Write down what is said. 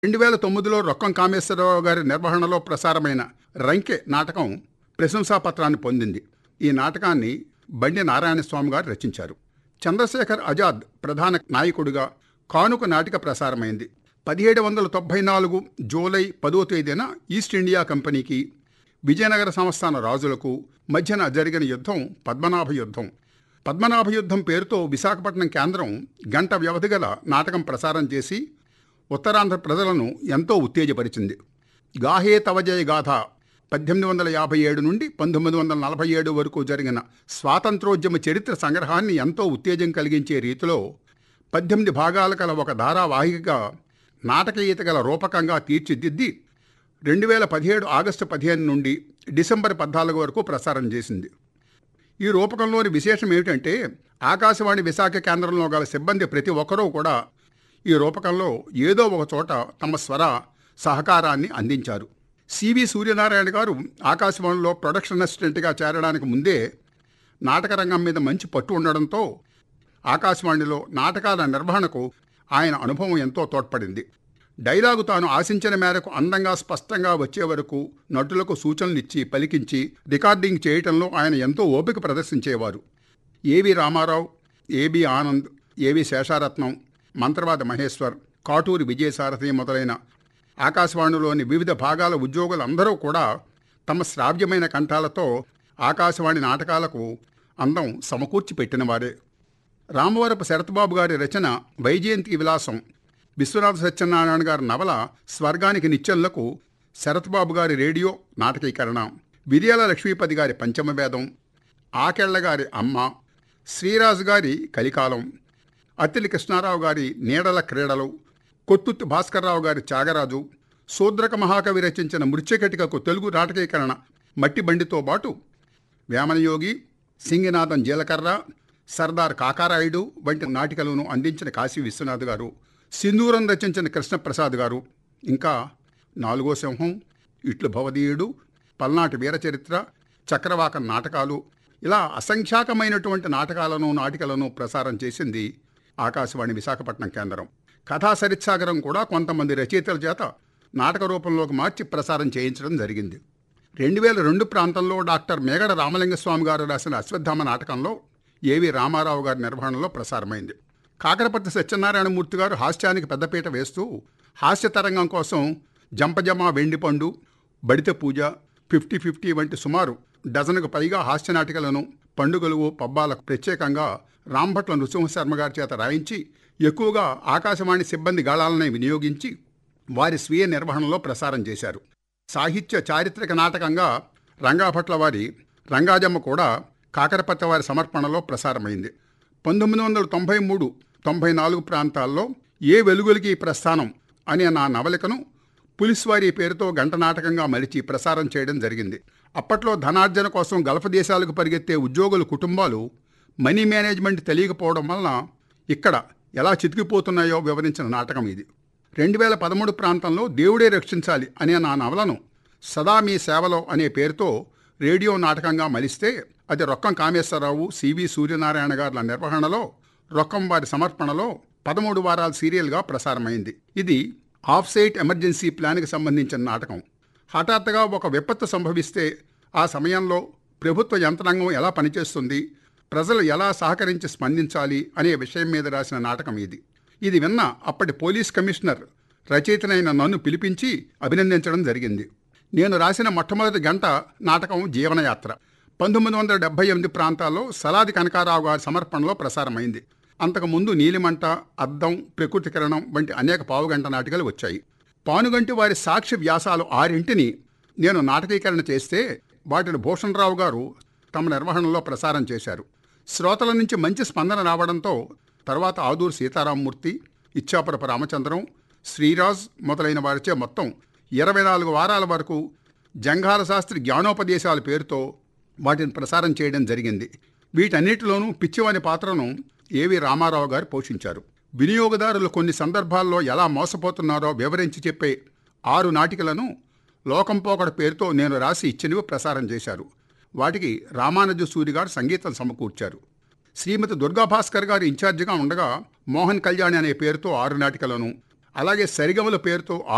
రెండు వేల తొమ్మిదిలో రొక్కం కామేశ్వరరావు గారి నిర్వహణలో ప్రసారమైన రంకె నాటకం ప్రశంసాపత్రాన్ని పొందింది ఈ నాటకాన్ని బండి నారాయణస్వామి గారు రచించారు చంద్రశేఖర్ ఆజాద్ ప్రధాన నాయకుడిగా కానుక నాటిక ప్రసారమైంది పదిహేడు వందల తొంభై నాలుగు జూలై పదో తేదీన ఈస్ట్ ఇండియా కంపెనీకి విజయనగర సంస్థాన రాజులకు మధ్యన జరిగిన యుద్ధం పద్మనాభ యుద్ధం పద్మనాభ యుద్ధం పేరుతో విశాఖపట్నం కేంద్రం గంట వ్యవధి గల నాటకం ప్రసారం చేసి ఉత్తరాంధ్ర ప్రజలను ఎంతో ఉత్తేజపరిచింది గాహే తవజయ గాథ పద్దెనిమిది వందల యాభై ఏడు నుండి పంతొమ్మిది వందల నలభై ఏడు వరకు జరిగిన స్వాతంత్రోద్యమ చరిత్ర సంగ్రహాన్ని ఎంతో ఉత్తేజం కలిగించే రీతిలో పద్దెనిమిది భాగాల గల ఒక ధారావాహికగా నాటకీయత గల రూపకంగా తీర్చిదిద్ది రెండు వేల పదిహేడు ఆగస్టు పదిహేను నుండి డిసెంబర్ పద్నాలుగు వరకు ప్రసారం చేసింది ఈ రూపకంలోని విశేషం ఏమిటంటే ఆకాశవాణి విశాఖ కేంద్రంలో గల సిబ్బంది ప్రతి ఒక్కరూ కూడా ఈ రూపకంలో ఏదో ఒక చోట తమ స్వర సహకారాన్ని అందించారు సివి సూర్యనారాయణ గారు ఆకాశవాణిలో ప్రొడక్షన్ అసిస్టెంట్గా చేరడానికి ముందే నాటక రంగం మీద మంచి పట్టు ఉండడంతో ఆకాశవాణిలో నాటకాల నిర్వహణకు ఆయన అనుభవం ఎంతో తోడ్పడింది డైలాగు తాను ఆశించిన మేరకు అందంగా స్పష్టంగా వచ్చే వరకు నటులకు సూచనలు ఇచ్చి పలికించి రికార్డింగ్ చేయటంలో ఆయన ఎంతో ఓపిక ప్రదర్శించేవారు ఏవి రామారావు ఏబి ఆనంద్ ఏవి శేషారత్నం మంత్రవాద మహేశ్వర్ కాటూరి విజయసారథి మొదలైన ఆకాశవాణిలోని వివిధ భాగాల ఉద్యోగులందరూ కూడా తమ శ్రావ్యమైన కంఠాలతో ఆకాశవాణి నాటకాలకు అందం సమకూర్చి పెట్టినవారే రామవరపు శరత్బాబు గారి రచన వైజయంతి విలాసం విశ్వనాథ సత్యనారాయణ గారి నవల స్వర్గానికి నిత్యంలకు శరత్బాబు గారి రేడియో నాటకీకరణ విరియాల లక్ష్మీపతి గారి పంచమవేదం ఆకెళ్ల గారి అమ్మ శ్రీరాజు గారి కలికాలం అత్తిలి కృష్ణారావు గారి నీడల క్రీడలు కొత్తుత్తి భాస్కర్రావు గారి త్యాగరాజు శూద్రక మహాకవి రచించిన మృత్యకటికకు తెలుగు నాటకీకరణ మట్టి బండితో పాటు వేమనయోగి సింగినాథం జీలకర్ర సర్దార్ కాకారాయుడు వంటి నాటికలను అందించిన కాశీ విశ్వనాథ్ గారు సింధూరం రచించిన కృష్ణప్రసాద్ గారు ఇంకా నాలుగో సింహం ఇట్లు భవదీయుడు పల్నాటి వీరచరిత్ర చక్రవాక నాటకాలు ఇలా అసంఖ్యాకమైనటువంటి నాటకాలను నాటికలను ప్రసారం చేసింది ఆకాశవాణి విశాఖపట్నం కేంద్రం కథా సరిత్సాగరం కూడా కొంతమంది రచయితల చేత నాటక రూపంలోకి మార్చి ప్రసారం చేయించడం జరిగింది రెండు వేల రెండు ప్రాంతంలో డాక్టర్ మేగడ రామలింగస్వామి గారు రాసిన అశ్వత్థామ నాటకంలో ఏవి రామారావు గారి నిర్వహణలో ప్రసారమైంది కాకరపత్తి సత్యనారాయణమూర్తి గారు హాస్యానికి పెద్దపీట వేస్తూ హాస్య తరంగం కోసం జంపజమ వెండిపండు బడిత పూజ ఫిఫ్టీ ఫిఫ్టీ వంటి సుమారు డజనుకు పైగా హాస్య నాటికలను పండుగలు పబ్బాలకు ప్రత్యేకంగా రాంభట్ల నృసింహశర్మ గారి చేత రాయించి ఎక్కువగా ఆకాశవాణి సిబ్బంది గాళాలని వినియోగించి వారి స్వీయ నిర్వహణలో ప్రసారం చేశారు సాహిత్య చారిత్రక నాటకంగా రంగాభట్ల వారి రంగాజమ్మ కూడా కాకరపత్త వారి సమర్పణలో ప్రసారమైంది పంతొమ్మిది వందల తొంభై మూడు తొంభై నాలుగు ప్రాంతాల్లో ఏ వెలుగులకి ప్రస్థానం అనే నా నవలికను పులిస్వారి పేరుతో గంట నాటకంగా మలిచి ప్రసారం చేయడం జరిగింది అప్పట్లో ధనార్జన కోసం గల్ఫ్ దేశాలకు పరిగెత్తే ఉద్యోగుల కుటుంబాలు మనీ మేనేజ్మెంట్ తెలియకపోవడం వలన ఇక్కడ ఎలా చితికిపోతున్నాయో వివరించిన నాటకం ఇది రెండు వేల పదమూడు ప్రాంతంలో దేవుడే రక్షించాలి అనే నా నవలను సదా మీ సేవలో అనే పేరుతో రేడియో నాటకంగా మలిస్తే అది రొక్కం కామేశ్వరరావు సివి సూర్యనారాయణ గారుల నిర్వహణలో రొక్కం వారి సమర్పణలో పదమూడు వారాల సీరియల్గా ప్రసారమైంది ఇది ఆఫ్ సైట్ ఎమర్జెన్సీ ప్లాన్కి సంబంధించిన నాటకం హఠాత్తుగా ఒక విపత్తు సంభవిస్తే ఆ సమయంలో ప్రభుత్వ యంత్రాంగం ఎలా పనిచేస్తుంది ప్రజలు ఎలా సహకరించి స్పందించాలి అనే విషయం మీద రాసిన నాటకం ఇది ఇది విన్న అప్పటి పోలీస్ కమిషనర్ రచయితనైన నన్ను పిలిపించి అభినందించడం జరిగింది నేను రాసిన మొట్టమొదటి గంట నాటకం జీవనయాత్ర పంతొమ్మిది వందల డెబ్బై ఎనిమిది ప్రాంతాల్లో సలాది కనకారావు గారి సమర్పణలో ప్రసారమైంది అంతకుముందు నీలిమంట అద్దం ప్రకృతి కిరణం వంటి అనేక పావుగంట నాటికలు వచ్చాయి పానుగంటి వారి సాక్ష్య వ్యాసాలు ఆరింటిని నేను నాటకీకరణ చేస్తే వాటిని భూషణరావు గారు తమ నిర్వహణలో ప్రసారం చేశారు శ్రోతల నుంచి మంచి స్పందన రావడంతో తర్వాత ఆదూరు సీతారామమూర్తి ఇచ్చాపురపు రామచంద్రం శ్రీరాజ్ మొదలైన వారిచే మొత్తం ఇరవై నాలుగు వారాల వరకు జంఘాల శాస్త్రి జ్ఞానోపదేశాల పేరుతో వాటిని ప్రసారం చేయడం జరిగింది వీటన్నిటిలోనూ పిచ్చివాని పాత్రను ఏవి రామారావు గారు పోషించారు వినియోగదారులు కొన్ని సందర్భాల్లో ఎలా మోసపోతున్నారో వివరించి చెప్పే ఆరు నాటికలను లోకం పోకడ పేరుతో నేను రాసి ఇచ్చినవి ప్రసారం చేశారు వాటికి రామానుజ సూరి గారు సంగీతం సమకూర్చారు శ్రీమతి దుర్గాభాస్కర్ గారు ఇన్ఛార్జిగా ఉండగా మోహన్ కళ్యాణి అనే పేరుతో ఆరు నాటికలను అలాగే సరిగమల పేరుతో